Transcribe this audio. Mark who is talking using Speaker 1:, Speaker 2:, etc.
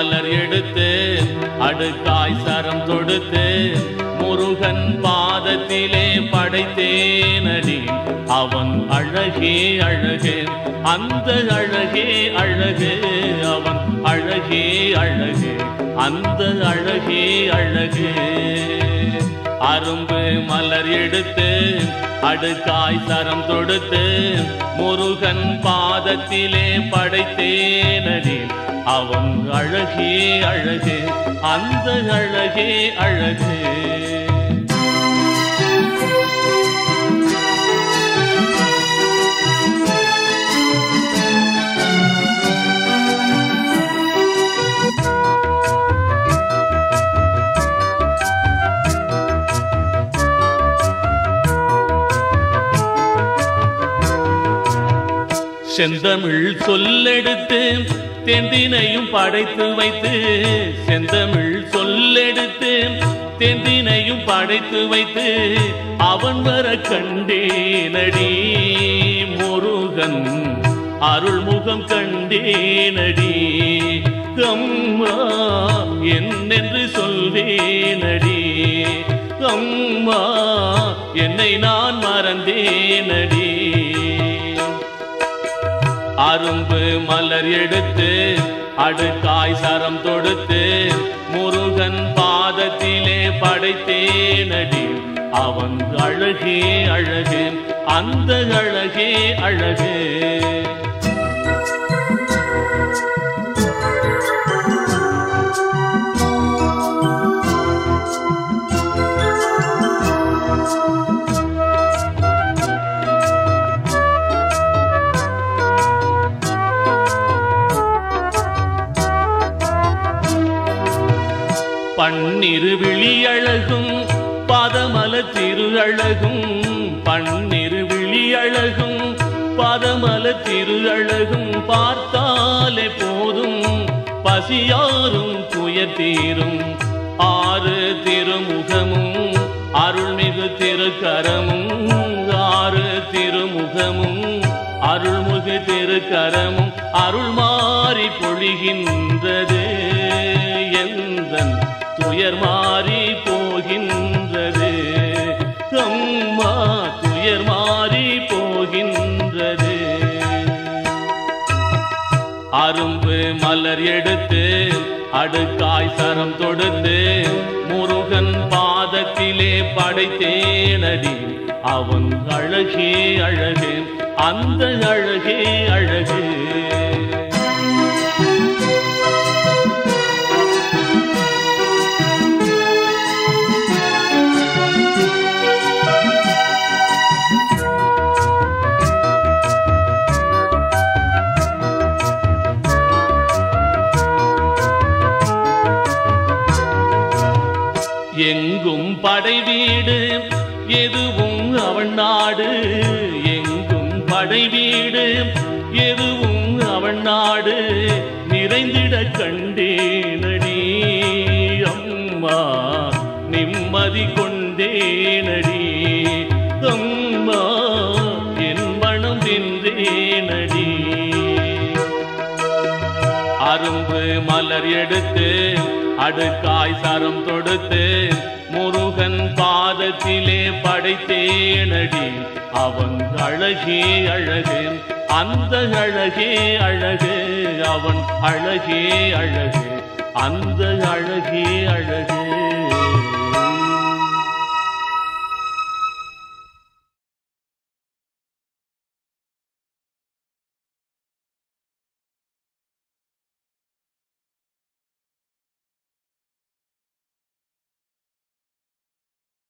Speaker 1: மலர் எடுத்து அடுக்காய் சரம் தொடுத்து முருகன் பாதத்திலே படைத்தேனடி அவன் அழகே அழகு அந்த அழகே அழகு அவன் அழகே அழகு அந்த அழகே அழகு அரும்பு மலர் எடுத்து அடுக்காய் சரம் தொடுத்து முருகன் பாதத்திலே படைத்தேனடி அவன் அழகே அழகு அந்த அழகே அழகு செந்தமிழ் சொல்லெடுத்து தெந்தினையும் படைத்து வைத்து செந்தமிழ் சொல்லெடுத்து தெந்தினையும் படைத்து வைத்து அவன் வர கண்டேனடி முருகன் அருள்முகம் கண்டேனடி அம்மா என்னென்று சொல்வேனடி அம்மா என்னை நான் மறந்தேனடி அரும்பு மலர் எடுத்து அடுக்காய் சரம் தொடுத்து முருகன் பாதத்திலே படைத்தேனடி அவன் அழகே அழகு அந்த அழகே அழகு பன்னிரு விழியழகும் பதமல திரு அழகும் பன்னிரு விழியழகும் பதமல திரு அழகும் பார்த்தாலே போதும் பசியாரும் துயர் தீரும் ஆறு திருமுகமும் அருள்மிகு திருக்கரமும் ஆறு திருமுகமும் அருள்மிகு திருக்கரமும் அருள் மாறி பொழிகின்றது எந்தன் துயர் மாறி போகின்றது அம்மா துயர் மாறி போகின்றது அரும்பு மலர் எடுத்து அடுக்காய் சரம் தொடுத்து முருகன் பாதத்திலே படைத்தேனடி அவன் அழகே அழகு அந்த அழகே அழகு எங்கும் படை வீடு எதுவும் அவன் நாடு எங்கும் படை வீடு எதுவும் அவன் நாடு நிறைந்திட கண்டேனடி அம்மா நிம்மதி கொண்டேனடி அம்மா என் மனம் வென்றேனடி அரும்பு மலர் எடுத்து அடுக்காய் சரம் தொடுத்து முருகன் பாதத்திலே படைத்தேனடி அவன் அழகே அழகு அந்த அழகே அழகு அவன் அழகே அழகு அந்த அழகே அழகு